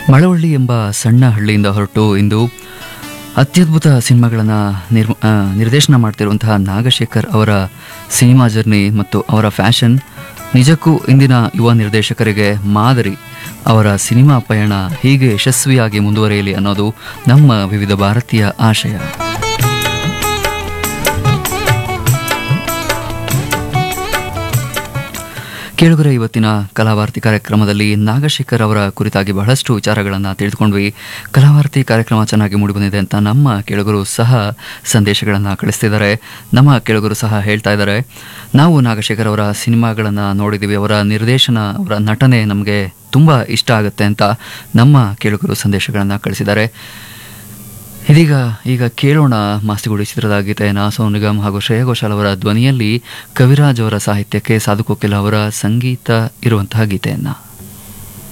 ಮಳವಳ್ಳಿ ಎಂಬ ಸಣ್ಣ ಹಳ್ಳಿಯಿಂದ ಹೊರಟು ಇಂದು ಅತ್ಯದ್ಭುತ ಸಿನಿಮಾಗಳನ್ನು ನಿರ್ ಆ, ನಿರ್ದೇಶನ ಮಾಡ್ತಿರುವಂತಹ ನಾಗಶೇಖರ್ ಅವರ ಸಿನಿಮಾ ಜರ್ನಿ ಮತ್ತು ಅವರ ಫ್ಯಾಷನ್ ನಿಜಕ್ಕೂ ಇಂದಿನ ಯುವ ನಿರ್ದೇಶಕರಿಗೆ ಮಾದರಿ ಅವರ ಸಿನಿಮಾ ಪಯಣ ಹೀಗೆ ಯಶಸ್ವಿಯಾಗಿ ಮುಂದುವರಿಯಲಿ ಅನ್ನೋದು ನಮ್ಮ ವಿವಿಧ ಭಾರತೀಯ ಆಶಯ ಕೇಳುಗರ ಇವತ್ತಿನ ಕಲಾವಾರ್ತಿ ಕಾರ್ಯಕ್ರಮದಲ್ಲಿ ನಾಗಶೇಖರ್ ಅವರ ಕುರಿತಾಗಿ ಬಹಳಷ್ಟು ವಿಚಾರಗಳನ್ನು ತಿಳಿದುಕೊಂಡ್ವಿ ಕಲಾವಾರ್ತಿ ಕಾರ್ಯಕ್ರಮ ಚೆನ್ನಾಗಿ ಮೂಡಿಬಂದಿದೆ ಅಂತ ನಮ್ಮ ಕೇಳುಗರು ಸಹ ಸಂದೇಶಗಳನ್ನು ಕಳಿಸ್ತಿದ್ದಾರೆ ನಮ್ಮ ಕೇಳುಗರು ಸಹ ಹೇಳ್ತಾ ಇದ್ದಾರೆ ನಾವು ನಾಗಶೇಖರ್ ಅವರ ಸಿನಿಮಾಗಳನ್ನು ನೋಡಿದ್ದೀವಿ ಅವರ ನಿರ್ದೇಶನ ಅವರ ನಟನೆ ನಮಗೆ ತುಂಬ ಇಷ್ಟ ಆಗುತ್ತೆ ಅಂತ ನಮ್ಮ ಕೇಳುಗರು ಸಂದೇಶಗಳನ್ನು ಕಳಿಸಿದ್ದಾರೆ ಇದೀಗ ಈಗ ಕೇಳೋಣ ಮಾಸ್ತಿಗುಡಿ ಚಿತ್ರದ ಗೀತೆಯನ್ನು ಸೋನು ನಿಗಮ್ ಹಾಗೂ ಶ್ರೇಯಾ ಘೋಷಾಲ್ ಅವರ ಧ್ವನಿಯಲ್ಲಿ ಕವಿರಾಜ್ ಅವರ ಸಾಹಿತ್ಯಕ್ಕೆ ಸಾಧು ಕೋಕಿಲ ಅವರ ಸಂಗೀತ ಇರುವಂತಹ ಗೀತೆಯನ್ನು